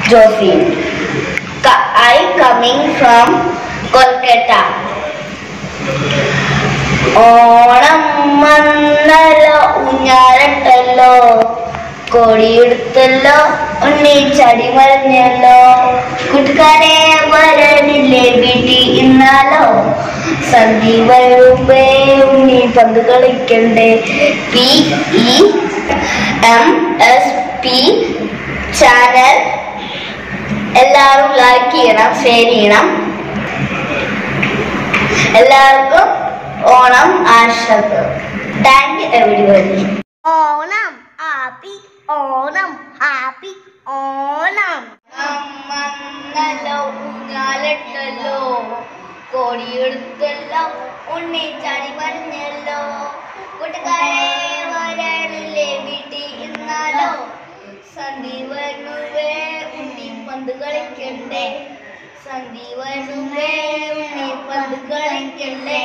Josie. Ca- I coming from Kolkata. Onam വന്നല്ലോ ഊഞ്ഞാലട്ടല്ലോ കൊടിയെടുത്തല്ലോ ഉണ്ണി ചടി മറിഞ്ഞല്ലോ കൂട്ടുകാരെ വരണില്ലേ വീട്ടിൽ ഇന്നാലോ സന്ധി വരുമ്പേ ഉണ്ണി പന്ത് കളിക്കണ്ടേ P E M S P channel എല്ലാവരും ലൈക്ക് ചെയ്യണം ഷെയർ ചെയ്യണം എല്ലാവർക്കും ഓണം ആശംസകൾ thank you everybody Onam happy Onam happy Onam വന്നല്ലോ ഊഞ്ഞാലിട്ടല്ലോ കോടിയെടുത്തല്ലോ ഉണ്ണി ചാടി പറഞ്ഞല്ലോ കൂട്ടുകാരെ വരണില്ലേ വീട്ടിൽ ഇന്നാലോ സന്ധി വരുവേ ഉണ്ണി പന്ത് കളിക്കണ്ടേ സന്ധി വരുവേ ഉണ്ണി പന്ത് കളിക്കണ്ടേ